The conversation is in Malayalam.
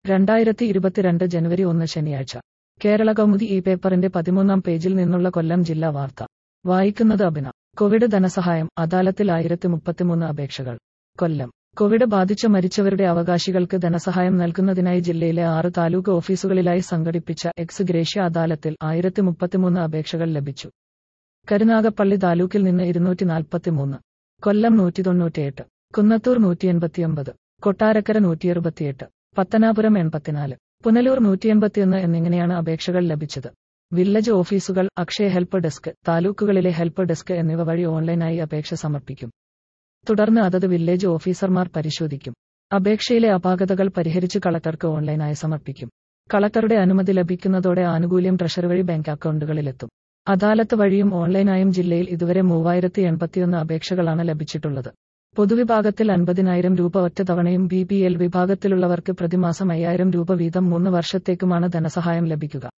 രണ്ടായിരത്തി ഇരുപത്തിരണ്ട് ജനുവരി ഒന്ന് ശനിയാഴ്ച കേരള കൗമുദി ഈ പേപ്പറിന്റെ പതിമൂന്നാം പേജിൽ നിന്നുള്ള കൊല്ലം ജില്ലാ വാർത്ത വായിക്കുന്നത് അഭിന കോവിഡ് ധനസഹായം അദാലത്തിൽ ആയിരത്തി മുപ്പത്തിമൂന്ന് അപേക്ഷകൾ കൊല്ലം കോവിഡ് ബാധിച്ച് മരിച്ചവരുടെ അവകാശികൾക്ക് ധനസഹായം നൽകുന്നതിനായി ജില്ലയിലെ ആറ് താലൂക്ക് ഓഫീസുകളിലായി സംഘടിപ്പിച്ച എക്സ് ഗ്രേഷ്യ അദാലത്തിൽ ആയിരത്തി മുപ്പത്തിമൂന്ന് അപേക്ഷകൾ ലഭിച്ചു കരുനാഗപ്പള്ളി താലൂക്കിൽ നിന്ന് ഇരുന്നൂറ്റി നാൽപ്പത്തിമൂന്ന് കൊല്ലം നൂറ്റി തൊണ്ണൂറ്റിയെട്ട് കുന്നത്തൂർ നൂറ്റി എൺപത്തിയൊമ്പത് കൊട്ടാരക്കര നൂറ്റി അറുപത്തിയെട്ട് പത്തനാപുരം എൺപത്തിനാല് പുനലൂർ നൂറ്റി എൺപത്തിയൊന്ന് എന്നിങ്ങനെയാണ് അപേക്ഷകൾ ലഭിച്ചത് വില്ലേജ് ഓഫീസുകൾ അക്ഷയ ഹെൽപ്പ് ഡെസ്ക് താലൂക്കുകളിലെ ഹെൽപ്പ് ഡെസ്ക് എന്നിവ വഴി ഓൺലൈനായി അപേക്ഷ സമർപ്പിക്കും തുടർന്ന് അതത് വില്ലേജ് ഓഫീസർമാർ പരിശോധിക്കും അപേക്ഷയിലെ അപാകതകൾ പരിഹരിച്ച് കളക്ടർക്ക് ഓൺലൈനായി സമർപ്പിക്കും കളക്ടറുടെ അനുമതി ലഭിക്കുന്നതോടെ ആനുകൂല്യം ട്രഷറി വഴി ബാങ്ക് അക്കൗണ്ടുകളിലെത്തും അദാലത്ത് വഴിയും ഓൺലൈനായും ജില്ലയിൽ ഇതുവരെ മൂവായിരത്തി എൺപത്തിയൊന്ന് അപേക്ഷകളാണ് ലഭിച്ചിട്ടുള്ളത് പൊതുവിഭാഗത്തിൽ അൻപതിനായിരം രൂപ ഒറ്റത്തവണയും ബി പി എൽ വിഭാഗത്തിലുള്ളവർക്ക് പ്രതിമാസം അയ്യായിരം രൂപ വീതം മൂന്ന് വർഷത്തേക്കുമാണ് ധനസഹായം ലഭിക്കുക